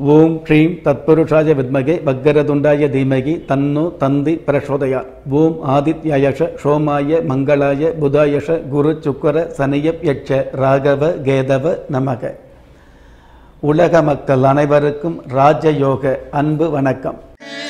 ஓம் ஸ்ரீம் தத்புருஷாய வித்மகே வக்கரதுண்டாய தீமகி தன்னு தந்தி பிரசோதயா ஓம் ஆதித்யாயஷ சோமாய மங்களாய புதாயஷ குரு சுக்கர சனியப் யட்ச ராகவ கேதவ நமக உலக மக்கள் அனைவருக்கும் ராஜயோக அன்பு வணக்கம்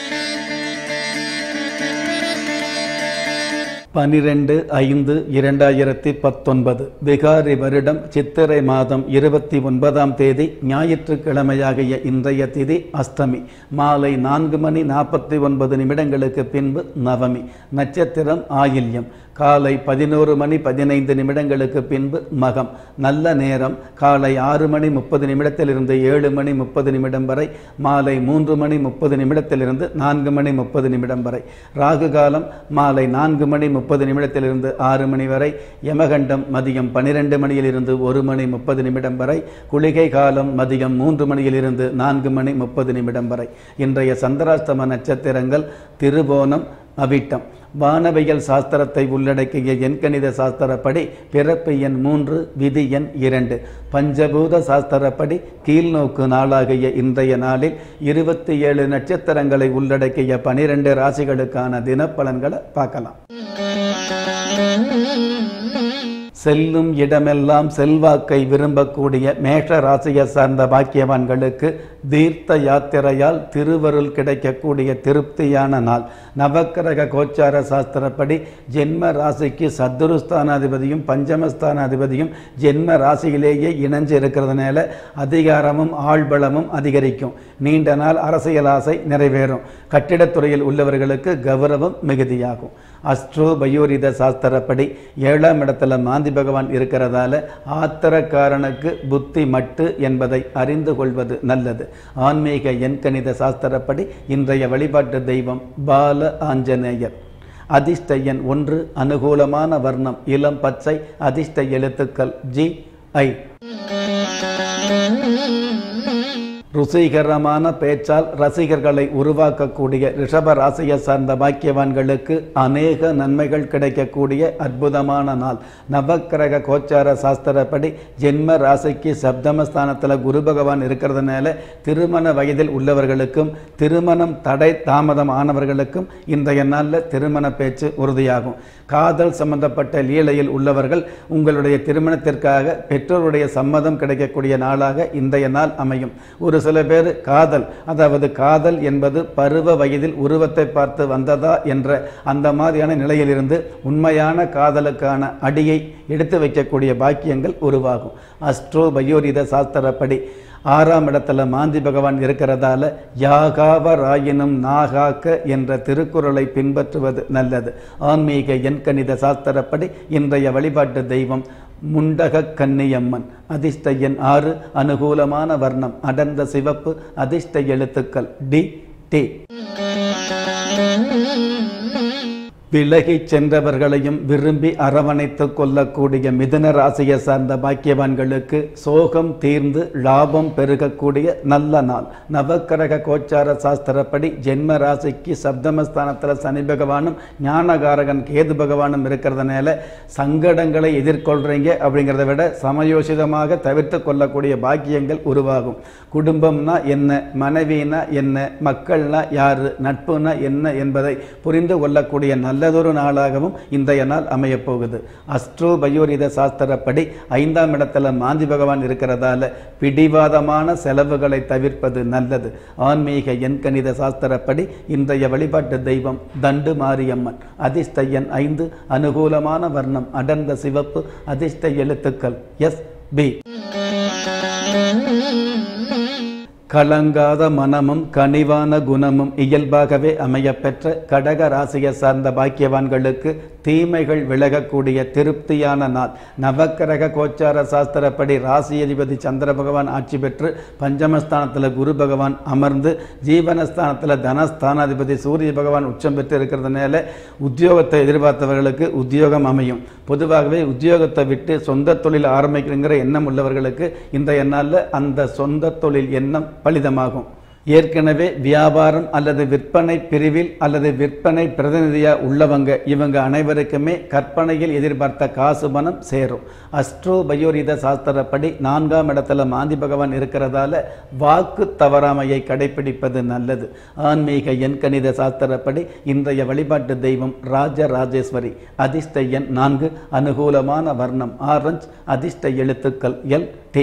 பனிரெண்டு ஐந்து இரண்டாயிரத்தி பத்தொன்பது விகாரி வருடம் சித்திரை மாதம் இருபத்தி ஒன்பதாம் தேதி ஞாயிற்றுக்கிழமையாகிய இன்றைய திதி அஷ்டமி மாலை நான்கு மணி நாற்பத்தி ஒன்பது நிமிடங்களுக்கு பின்பு நவமி நட்சத்திரம் ஆயில்யம் காலை பதினோரு மணி பதினைந்து நிமிடங்களுக்கு பின்பு மகம் நல்ல நேரம் காலை ஆறு மணி முப்பது நிமிடத்திலிருந்து ஏழு மணி முப்பது நிமிடம் வரை மாலை மூன்று மணி முப்பது நிமிடத்திலிருந்து நான்கு மணி முப்பது நிமிடம் வரை ராகு காலம் மாலை நான்கு மணி முப்பது நிமிடத்திலிருந்து ஆறு மணி வரை யமகண்டம் மதியம் பன்னிரெண்டு மணியிலிருந்து ஒரு மணி முப்பது நிமிடம் வரை குளிகை காலம் மதியம் மூன்று மணியிலிருந்து நான்கு மணி முப்பது நிமிடம் வரை இன்றைய சந்திராஷ்டம நட்சத்திரங்கள் திருவோணம் அவிட்டம் வானவியல் சாஸ்திரத்தை உள்ளடக்கிய எண்கணித சாஸ்திரப்படி பிறப்பு எண் மூன்று விதி எண் இரண்டு பஞ்சபூத சாஸ்திரப்படி கீழ்நோக்கு நாளாகிய இன்றைய நாளில் இருபத்தி ஏழு நட்சத்திரங்களை உள்ளடக்கிய பனிரெண்டு ராசிகளுக்கான தினப்பலன்களை பார்க்கலாம் செல்லும் இடமெல்லாம் செல்வாக்கை விரும்பக்கூடிய மேஷ ராசியை சார்ந்த பாக்கியவான்களுக்கு தீர்த்த யாத்திரையால் திருவருள் கிடைக்கக்கூடிய திருப்தியான நாள் நவக்கிரக கோச்சார சாஸ்திரப்படி ஜென்ம ராசிக்கு சத்துருஸ்தானாதிபதியும் பஞ்சமஸ்தானாதிபதியும் ஜென்ம ராசியிலேயே இணைஞ்சு இருக்கிறதுனால அதிகாரமும் ஆள்பலமும் அதிகரிக்கும் நீண்ட நாள் அரசியல் ஆசை நிறைவேறும் கட்டிடத்துறையில் உள்ளவர்களுக்கு கௌரவம் மிகுதியாகும் அஸ்ட்ரோ பயோரித சாஸ்திரப்படி ஏழாம் இடத்துல மாந்தி பகவான் இருக்கிறதால ஆத்திரக்காரனுக்கு புத்தி மட்டு என்பதை அறிந்து கொள்வது நல்லது ஆன்மீக எண்கணித சாஸ்திரப்படி இன்றைய வழிபாட்டு தெய்வம் பால ஆஞ்சநேயர் அதிர்ஷ்ட எண் ஒன்று அனுகூலமான வர்ணம் இளம் பச்சை அதிர்ஷ்ட எழுத்துக்கள் ஜி ஐ ருசிகரமான பேச்சால் ரசிகர்களை உருவாக்கக்கூடிய ரிஷப ராசியை சார்ந்த பாக்கியவான்களுக்கு அநேக நன்மைகள் கிடைக்கக்கூடிய அற்புதமான நாள் நவக்கிரக கோச்சார சாஸ்திரப்படி ஜென்ம ராசிக்கு சப்தமஸ்தானத்தில் குரு பகவான் இருக்கிறதுனால திருமண வயதில் உள்ளவர்களுக்கும் திருமணம் தடை தாமதம் ஆனவர்களுக்கும் இன்றைய நாளில் திருமண பேச்சு உறுதியாகும் காதல் சம்பந்தப்பட்ட லீலையில் உள்ளவர்கள் உங்களுடைய திருமணத்திற்காக பெற்றோருடைய சம்மதம் கிடைக்கக்கூடிய நாளாக இன்றைய நாள் அமையும் ஒரு சில பேர் காதல் அதாவது காதல் என்பது பருவ வயதில் உருவத்தை பார்த்து வந்ததா என்ற அந்த மாதிரியான நிலையிலிருந்து உண்மையான காதலுக்கான அடியை எடுத்து வைக்கக்கூடிய பாக்கியங்கள் உருவாகும் அஸ்ட்ரோ பயோரித சாஸ்திரப்படி ஆறாம் இடத்துல மாந்தி பகவான் இருக்கிறதால யாகாவராயினும் நாகாக்க என்ற திருக்குறளை பின்பற்றுவது நல்லது ஆன்மீக எண்கணித சாஸ்திரப்படி இன்றைய வழிபாட்டு தெய்வம் முண்டக கன்னியம்மன் அதிர்ஷ்ட எண் ஆறு அனுகூலமான வர்ணம் அடர்ந்த சிவப்பு அதிர்ஷ்ட எழுத்துக்கள் டி டி விலகிச் சென்றவர்களையும் விரும்பி அரவணைத்துக் கொள்ளக்கூடிய மிதுன ராசியை சார்ந்த பாக்கியவான்களுக்கு சோகம் தீர்ந்து லாபம் பெருகக்கூடிய நல்ல நாள் நவக்கிரக கோச்சார சாஸ்திரப்படி ஜென்ம ராசிக்கு சப்தமஸ்தானத்தில் சனி பகவானும் ஞானகாரகன் கேது பகவானும் இருக்கிறதுனால சங்கடங்களை எதிர்கொள்றீங்க அப்படிங்கிறத விட சமயோசிதமாக தவிர்த்து கொள்ளக்கூடிய பாக்கியங்கள் உருவாகும் குடும்பம்னா என்ன மனைவினா என்ன மக்கள்னா யாரு நட்புனா என்ன என்பதை புரிந்து கொள்ளக்கூடிய நல்ல நல்லதொரு நாளாகவும் இன்றைய நாள் அமையப் போகுது அஸ்ட்ரோ பயோரித சாஸ்திரப்படி ஐந்தாம் இடத்துல மாந்தி பகவான் இருக்கிறதால பிடிவாதமான செலவுகளை தவிர்ப்பது நல்லது ஆன்மீக எண்கணித சாஸ்திரப்படி இன்றைய வழிபாட்டு தெய்வம் தண்டு மாரியம்மன் அதிர்ஷ்ட எண் ஐந்து அனுகூலமான வர்ணம் அடர்ந்த சிவப்பு அதிர்ஷ்ட எழுத்துக்கள் எஸ் பி கலங்காத மனமும் கனிவான குணமும் இயல்பாகவே அமையப்பெற்ற கடக ராசியை சார்ந்த பாக்கியவான்களுக்கு தீமைகள் விலகக்கூடிய திருப்தியான நாள் நவக்கிரக கோச்சார சாஸ்திரப்படி ராசி அதிபதி சந்திர பகவான் ஆட்சி பெற்று பஞ்சமஸ்தானத்தில் குரு பகவான் அமர்ந்து ஜீவனஸ்தானத்தில் தனஸ்தானாதிபதி சூரிய பகவான் உச்சம் பெற்று இருக்கிறதுனால உத்தியோகத்தை எதிர்பார்த்தவர்களுக்கு உத்தியோகம் அமையும் பொதுவாகவே உத்தியோகத்தை விட்டு சொந்த தொழில் ஆரம்பிக்கிறங்கிற எண்ணம் உள்ளவர்களுக்கு இன்றைய நாளில் அந்த சொந்த தொழில் எண்ணம் பலிதமாகும் ஏற்கனவே வியாபாரம் அல்லது விற்பனை பிரிவில் அல்லது விற்பனை பிரதிநிதியா உள்ளவங்க இவங்க அனைவருக்குமே கற்பனையில் எதிர்பார்த்த காசு பணம் சேரும் அஸ்ட்ரோ பயோரித சாஸ்திரப்படி நான்காம் இடத்துல மாந்தி பகவான் இருக்கிறதால வாக்கு தவறாமையை கடைபிடிப்பது நல்லது ஆன்மீக எண் கணித சாஸ்திரப்படி இன்றைய வழிபாட்டு தெய்வம் ராஜ ராஜேஸ்வரி அதிர்ஷ்ட எண் நான்கு அனுகூலமான வர்ணம் ஆரஞ்ச் அதிர்ஷ்ட எழுத்துக்கள் எல் டி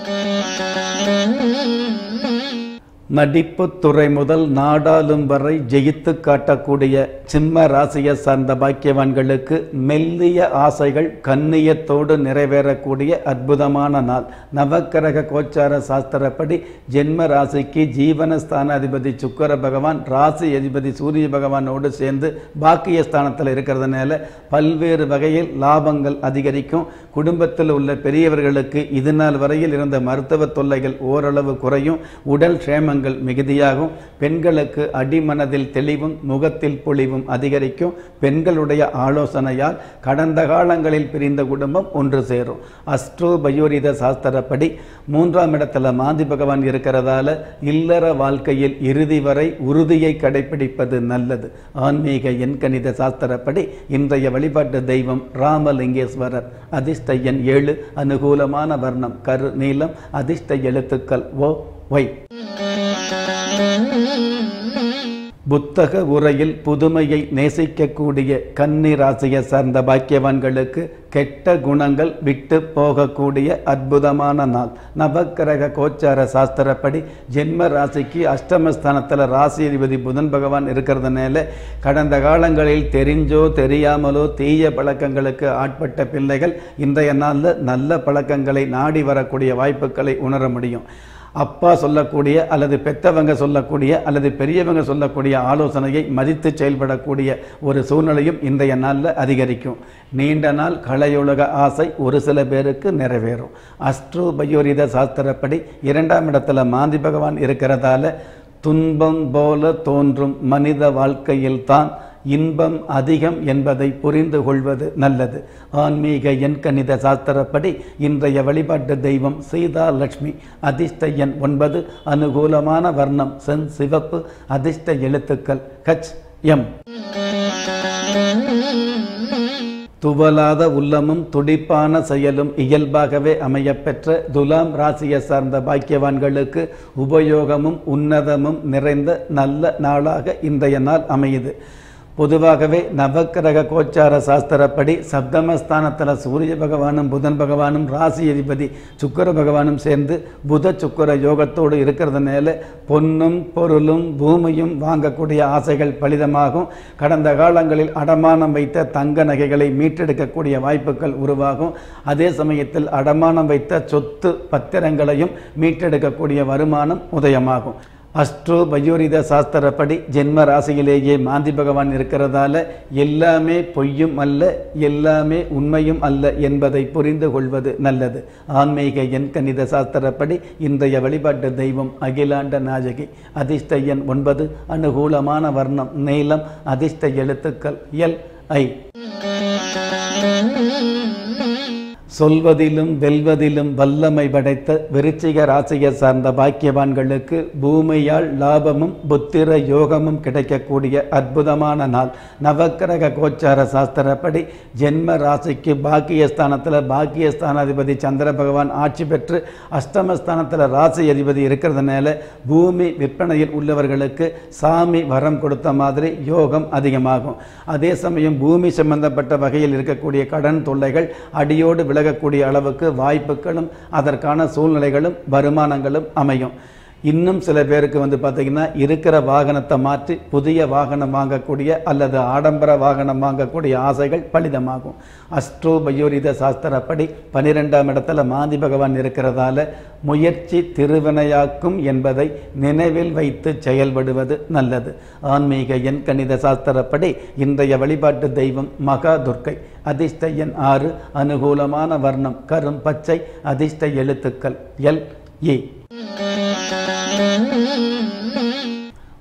நடிப்பு துறை முதல் நாடாளும் வரை ஜெயித்து காட்டக்கூடிய சிம்ம ராசியை சார்ந்த பாக்கியவான்களுக்கு மெல்லிய ஆசைகள் கண்ணியத்தோடு நிறைவேறக்கூடிய அற்புதமான நாள் நவக்கிரக கோச்சார சாஸ்திரப்படி ஜென்ம ராசிக்கு ஜீவனஸ்தான அதிபதி சுக்கர பகவான் ராசி அதிபதி சூரிய பகவானோடு சேர்ந்து பாக்கிய ஸ்தானத்தில் இருக்கிறதுனால பல்வேறு வகையில் லாபங்கள் அதிகரிக்கும் குடும்பத்தில் உள்ள பெரியவர்களுக்கு இது நாள் வரையில் இருந்த மருத்துவ தொல்லைகள் ஓரளவு குறையும் உடல் க்ஷேமங்கள் மிகுதியாகும் பெண்களுக்கு அடிமனதில் தெளிவும் முகத்தில் பொலிவும் அதிகரிக்கும் பெண்களுடைய ஆலோசனையால் கடந்த காலங்களில் பிரிந்த குடும்பம் ஒன்று சேரும் அஸ்ட்ரோ பயோரித சாஸ்திரப்படி மூன்றாம் இடத்துல மாந்தி பகவான் இருக்கிறதால இல்லற வாழ்க்கையில் இறுதி வரை உறுதியை கடைபிடிப்பது நல்லது ஆன்மீக எண்கணித சாஸ்திரப்படி இன்றைய வழிபாட்டு தெய்வம் ராமலிங்கேஸ்வரர் அதிர்ஷ்ட எண் ஏழு அனுகூலமான வர்ணம் கரு நீளம் அதிர்ஷ்ட எழுத்துக்கள் ஓ ஒய் புத்தக உரையில் புதுமையை நேசிக்கக்கூடிய கன்னி ராசியை சார்ந்த பாக்கியவான்களுக்கு கெட்ட குணங்கள் விட்டு போகக்கூடிய அற்புதமான நாள் நவக்கிரக கோச்சார சாஸ்திரப்படி ஜென்ம ராசிக்கு அஷ்டமஸ்தானத்தில் ராசி அதிபதி புதன் பகவான் இருக்கிறதுனால கடந்த காலங்களில் தெரிஞ்சோ தெரியாமலோ தீய பழக்கங்களுக்கு ஆட்பட்ட பிள்ளைகள் இன்றைய நாளில் நல்ல பழக்கங்களை நாடி வரக்கூடிய வாய்ப்புகளை உணர முடியும் அப்பா சொல்லக்கூடிய அல்லது பெத்தவங்க சொல்லக்கூடிய அல்லது பெரியவங்க சொல்லக்கூடிய ஆலோசனையை மதித்து செயல்படக்கூடிய ஒரு சூழ்நிலையும் இன்றைய நாளில் அதிகரிக்கும் நீண்ட நாள் கலையுலக ஆசை ஒரு சில பேருக்கு நிறைவேறும் அஸ்ட்ரோ பயோரித சாஸ்திரப்படி இரண்டாம் இடத்துல மாந்தி பகவான் இருக்கிறதால துன்பம் போல தோன்றும் மனித வாழ்க்கையில்தான் இன்பம் அதிகம் என்பதை புரிந்து கொள்வது நல்லது ஆன்மீக எண் கணித சாஸ்திரப்படி இன்றைய வழிபாட்டு தெய்வம் சீதா லட்சுமி அதிர்ஷ்ட எண் ஒன்பது அனுகூலமான வர்ணம் சென் சிவப்பு அதிர்ஷ்ட எழுத்துக்கள் ஹச் எம் துவலாத உள்ளமும் துடிப்பான செயலும் இயல்பாகவே அமையப்பெற்ற துலாம் ராசியை சார்ந்த பாக்கியவான்களுக்கு உபயோகமும் உன்னதமும் நிறைந்த நல்ல நாளாக இன்றைய நாள் அமையுது பொதுவாகவே நவக்கிரக கோச்சார சாஸ்திரப்படி சப்தமஸ்தானத்தில் சூரிய பகவானும் புதன் பகவானும் ராசி அதிபதி சுக்கர பகவானும் சேர்ந்து புத சுக்கர யோகத்தோடு இருக்கிறதுனால பொன்னும் பொருளும் பூமியும் வாங்கக்கூடிய ஆசைகள் பலிதமாகும் கடந்த காலங்களில் அடமானம் வைத்த தங்க நகைகளை மீட்டெடுக்கக்கூடிய வாய்ப்புகள் உருவாகும் அதே சமயத்தில் அடமானம் வைத்த சொத்து பத்திரங்களையும் மீட்டெடுக்கக்கூடிய வருமானம் உதயமாகும் அஸ்ட்ரோ பயோரித சாஸ்திரப்படி ஜென்ம ராசியிலேயே மாந்தி பகவான் இருக்கிறதால எல்லாமே பொய்யும் அல்ல எல்லாமே உண்மையும் அல்ல என்பதை புரிந்து கொள்வது நல்லது ஆன்மீக எண் கணித சாஸ்திரப்படி இன்றைய வழிபாட்டு தெய்வம் அகிலாண்ட நாயகி அதிர்ஷ்ட எண் ஒன்பது அனுகூலமான வர்ணம் நீளம் அதிர்ஷ்ட எழுத்துக்கள் எல் ஐ சொல்வதிலும் வெல்வதிலும் வல்லமை படைத்த விருச்சிக ராசியை சார்ந்த பாக்கியவான்களுக்கு பூமியால் லாபமும் புத்திர யோகமும் கிடைக்கக்கூடிய அற்புதமான நாள் நவக்கிரக கோச்சார சாஸ்திரப்படி ஜென்ம ராசிக்கு பாக்கியஸ்தானத்தில் பாக்கியஸ்தானாதிபதி சந்திர பகவான் ஆட்சி பெற்று அஷ்டமஸ்தானத்தில் ராசி அதிபதி இருக்கிறதுனால பூமி விற்பனையில் உள்ளவர்களுக்கு சாமி வரம் கொடுத்த மாதிரி யோகம் அதிகமாகும் அதே சமயம் பூமி சம்பந்தப்பட்ட வகையில் இருக்கக்கூடிய கடன் தொல்லைகள் அடியோடு விலகக்கூடிய அளவுக்கு வாய்ப்புகளும் அதற்கான சூழ்நிலைகளும் வருமானங்களும் அமையும் இன்னும் சில பேருக்கு வந்து பார்த்திங்கன்னா இருக்கிற வாகனத்தை மாற்றி புதிய வாகனம் வாங்கக்கூடிய அல்லது ஆடம்பர வாகனம் வாங்கக்கூடிய ஆசைகள் பலிதமாகும் அஸ்ட்ரோ பயோரித சாஸ்திரப்படி பனிரெண்டாம் இடத்துல மாந்தி பகவான் இருக்கிறதால முயற்சி திருவினையாக்கும் என்பதை நினைவில் வைத்து செயல்படுவது நல்லது ஆன்மீக எண் கணித சாஸ்திரப்படி இன்றைய வழிபாட்டு தெய்வம் மகா துர்க்கை அதிர்ஷ்ட எண் ஆறு அனுகூலமான வர்ணம் கரும் பச்சை அதிர்ஷ்ட எழுத்துக்கள் எல் ஏ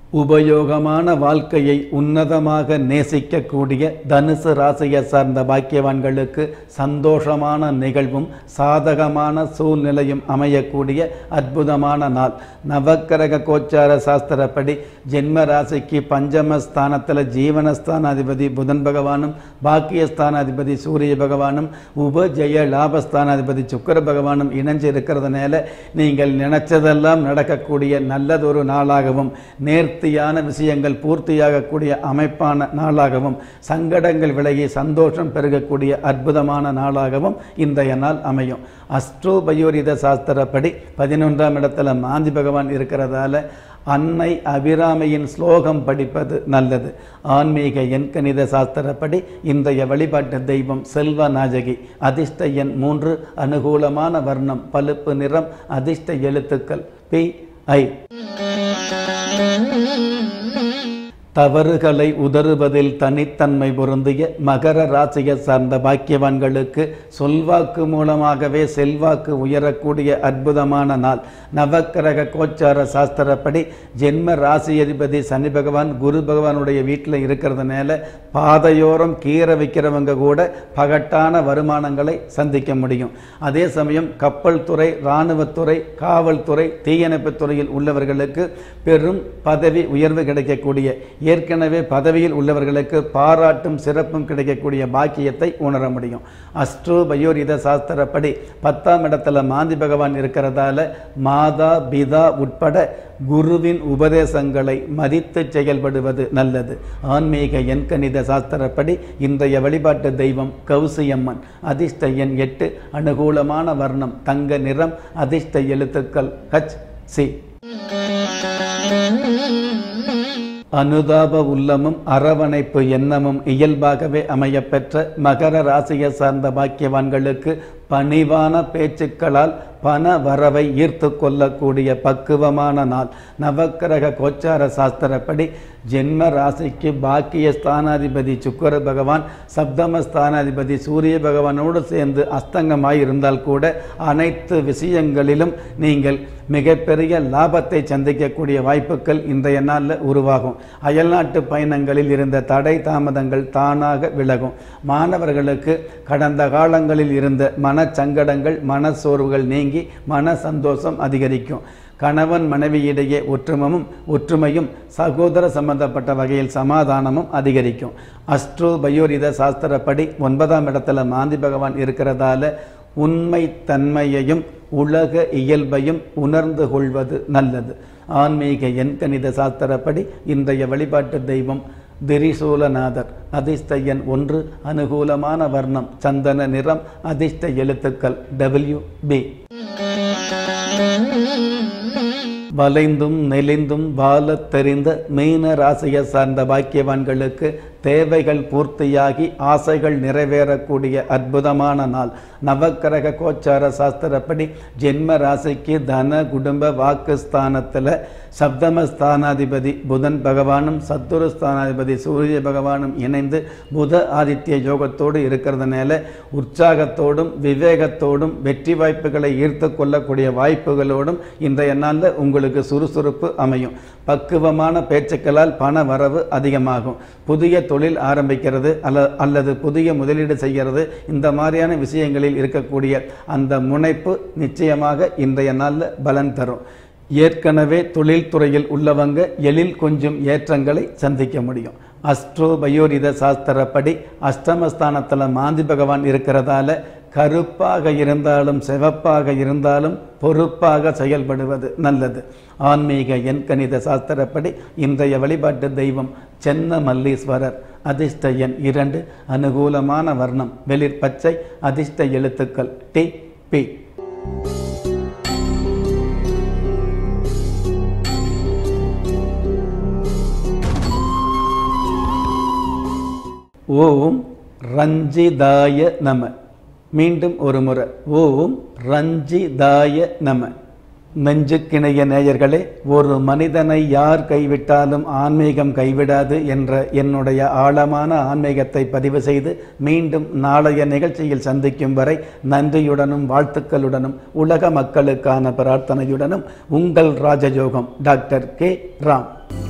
உபயோகமான வாழ்க்கையை உன்னதமாக நேசிக்கக்கூடிய தனுசு ராசியை சார்ந்த பாக்கியவான்களுக்கு சந்தோஷமான நிகழ்வும் சாதகமான சூழ்நிலையும் அமையக்கூடிய அற்புதமான நாள் நவக்கிரக கோச்சார சாஸ்திரப்படி ஜென்ம ராசிக்கு பஞ்சம ஸ்தானத்தில் ஜீவனஸ்தானாதிபதி புதன் பகவானும் பாக்கியஸ்தானாதிபதி சூரிய பகவானும் உபஜய லாபஸ்தானாதிபதி சுக்கர பகவானும் இணைஞ்சு இருக்கிறதுனால நீங்கள் நினைச்சதெல்லாம் நடக்கக்கூடிய நல்லதொரு நாளாகவும் நேர்த்தியான விஷயங்கள் பூர்த்தியாகக்கூடிய அமைப்பான நாளாகவும் சங்கடங்கள் விலகி சந்தோஷம் பெருகக்கூடிய அற்புதமான நாளாகவும் இன்றைய நாள் அமையும் அஸ்ட்ரோபயோரித சாஸ்திரப்படி பதினொன்றாம் இடத்துல மாந்தி பகவான் இருக்கிறதால அன்னை அபிராமையின் ஸ்லோகம் படிப்பது நல்லது ஆன்மீக எண்கணித சாஸ்திரப்படி இன்றைய வழிபாட்டு தெய்வம் செல்வ நாஜகி அதிர்ஷ்ட எண் மூன்று அனுகூலமான வர்ணம் பழுப்பு நிறம் அதிர்ஷ்ட எழுத்துக்கள் பி ஐ தவறுகளை உதறுவதில் தனித்தன்மை பொருந்திய மகர ராசியை சார்ந்த பாக்கியவான்களுக்கு சொல்வாக்கு மூலமாகவே செல்வாக்கு உயரக்கூடிய அற்புதமான நாள் நவக்கிரக கோச்சார சாஸ்திரப்படி ஜென்ம ராசி அதிபதி சனி பகவான் குரு பகவானுடைய வீட்டில் இருக்கிறதுனால பாதையோரம் கீரை விற்கிறவங்க கூட பகட்டான வருமானங்களை சந்திக்க முடியும் அதே சமயம் கப்பல் துறை இராணுவத்துறை காவல்துறை தீயணைப்புத் துறையில் உள்ளவர்களுக்கு பெரும் பதவி உயர்வு கிடைக்கக்கூடிய ஏற்கனவே பதவியில் உள்ளவர்களுக்கு பாராட்டும் சிறப்பும் கிடைக்கக்கூடிய பாக்கியத்தை உணர முடியும் அஸ்ட்ரோ பயோரித சாஸ்திரப்படி பத்தாம் இடத்துல மாந்தி பகவான் இருக்கிறதால மாதா பிதா உட்பட குருவின் உபதேசங்களை மதித்து செயல்படுவது நல்லது ஆன்மீக எண்கணித சாஸ்திரப்படி இன்றைய வழிபாட்டு தெய்வம் கௌசியம்மன் அதிர்ஷ்ட எண் எட்டு அனுகூலமான வர்ணம் தங்க நிறம் அதிர்ஷ்ட எழுத்துக்கள் ஹச் சி அனுதாப உள்ளமும் அரவணைப்பு எண்ணமும் இயல்பாகவே அமையப்பெற்ற மகர ராசியை சார்ந்த பாக்கியவான்களுக்கு பணிவான பேச்சுக்களால் பண வரவை ஈர்த்து கொள்ளக்கூடிய பக்குவமான நாள் நவக்கிரக கோச்சார சாஸ்திரப்படி ஜென்ம ராசிக்கு பாக்கிய ஸ்தானாதிபதி சுக்கர பகவான் சப்தம ஸ்தானாதிபதி சூரிய பகவானோடு சேர்ந்து அஸ்தங்கமாய் இருந்தால் கூட அனைத்து விஷயங்களிலும் நீங்கள் மிகப்பெரிய லாபத்தை சந்திக்கக்கூடிய வாய்ப்புகள் இன்றைய நாளில் உருவாகும் அயல்நாட்டு பயணங்களில் இருந்த தடை தாமதங்கள் தானாக விலகும் மாணவர்களுக்கு கடந்த காலங்களில் இருந்த மனச்சங்கடங்கள் மனசோர்வுகள் நீங்கி மன சந்தோஷம் அதிகரிக்கும் கணவன் மனைவியிடையே ஒற்றுமமும் ஒற்றுமையும் சகோதர சம்பந்தப்பட்ட வகையில் சமாதானமும் அதிகரிக்கும் அஸ்ட்ரோ பயோரித சாஸ்திரப்படி ஒன்பதாம் இடத்துல மாந்தி பகவான் இருக்கிறதால உண்மை தன்மையையும் உலக இயல்பையும் உணர்ந்து கொள்வது நல்லது ஆன்மீக எண்கணித சாஸ்திரப்படி இன்றைய வழிபாட்டு தெய்வம் திரிசூலநாதர் அதிர்ஷ்ட எண் ஒன்று அனுகூலமான வர்ணம் சந்தன நிறம் அதிர்ஷ்ட எழுத்துக்கள் டபிள்யூ பி வளைந்தும் நெளிந்தும் வாழத் தெரிந்த மீன ராசியை சார்ந்த பாக்கியவான்களுக்கு தேவைகள் பூர்த்தியாகி ஆசைகள் நிறைவேறக்கூடிய அற்புதமான நாள் நவக்கிரக கோச்சார சாஸ்திரப்படி ஜென்ம ராசிக்கு தன குடும்ப வாக்குஸ்தானத்தில் சப்தம ஸ்தானாதிபதி புதன் பகவானும் சத்துரு ஸ்தானாதிபதி சூரிய பகவானும் இணைந்து புத ஆதித்ய யோகத்தோடு இருக்கிறதுனால உற்சாகத்தோடும் விவேகத்தோடும் வெற்றி வாய்ப்புகளை ஈர்த்து கொள்ளக்கூடிய வாய்ப்புகளோடும் இன்றைய நாளில் உங்களுக்கு சுறுசுறுப்பு அமையும் பக்குவமான பேச்சுக்களால் பண வரவு அதிகமாகும் புதிய தொழில் ஆரம்பிக்கிறது அல்ல அல்லது புதிய முதலீடு செய்கிறது இந்த மாதிரியான விஷயங்களில் இருக்கக்கூடிய அந்த முனைப்பு நிச்சயமாக இன்றைய நாளில் பலன் தரும் ஏற்கனவே தொழில்துறையில் உள்ளவங்க எழில் கொஞ்சம் ஏற்றங்களை சந்திக்க முடியும் அஸ்ட்ரோ பயோரித சாஸ்திரப்படி அஷ்டமஸ்தானத்தில் மாந்தி பகவான் இருக்கிறதால கருப்பாக இருந்தாலும் சிவப்பாக இருந்தாலும் பொறுப்பாக செயல்படுவது நல்லது ஆன்மீக எண்கணித சாஸ்திரப்படி இன்றைய வழிபாட்டு தெய்வம் சென்ன மல்லீஸ்வரர் அதிர்ஷ்ட எண் இரண்டு அனுகூலமான வர்ணம் வெளிர் பச்சை அதிர்ஷ்ட எழுத்துக்கள் டி பி ஓம் ரஞ்சிதாய நம மீண்டும் ஒரு முறை ஓம் ரஞ்சிதாய நம நெஞ்சுக்கிணைய நேயர்களே ஒரு மனிதனை யார் கைவிட்டாலும் ஆன்மீகம் கைவிடாது என்ற என்னுடைய ஆழமான ஆன்மீகத்தை பதிவு செய்து மீண்டும் நாளைய நிகழ்ச்சியில் சந்திக்கும் வரை நன்றியுடனும் வாழ்த்துக்களுடனும் உலக மக்களுக்கான பிரார்த்தனையுடனும் உங்கள் ராஜயோகம் டாக்டர் கே ராம்